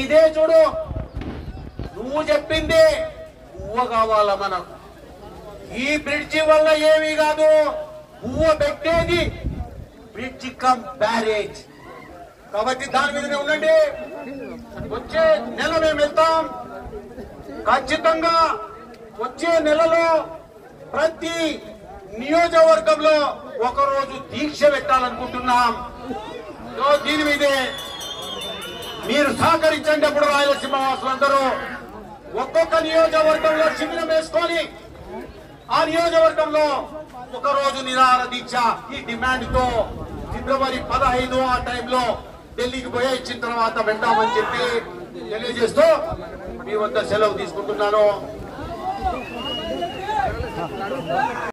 ఇదే చూడు నువ్వు చెప్పింది పువ్వ కావాలా మనకు ఈ బ్రిడ్జి వల్ల ఏమీ కాదు పువ్వ పెట్టేది బ్రిడ్జి కమ్ బ్యారేజ్ కాబట్టి దాని మీదనే ఉండండి వచ్చే నెల మేము వెళ్తాం ఖచ్చితంగా వచ్చే నెలలో ప్రతి నియోజకవర్గంలో ఒకరోజు దీక్ష పెట్టాలనుకుంటున్నాం సో దీని మీదే మీరు సహకరించండి అప్పుడు రాయలసీమ వాసులందరూ ఒక్కొక్క నియోజకవర్గంలో శిబిరం వేసుకొని ఆ నియోజకవర్గంలో ఒక రోజు నిరాహార దీక్ష ఈ డిమాండ్ తో ఫిబ్రవరి పదహైదు ఆ టైంలో ఢిల్లీకి పోయి ఇచ్చిన తర్వాత వెళ్తామని చెప్పి తెలియజేస్తూ మీ వద్ద సెలవు తీసుకుంటున్నాను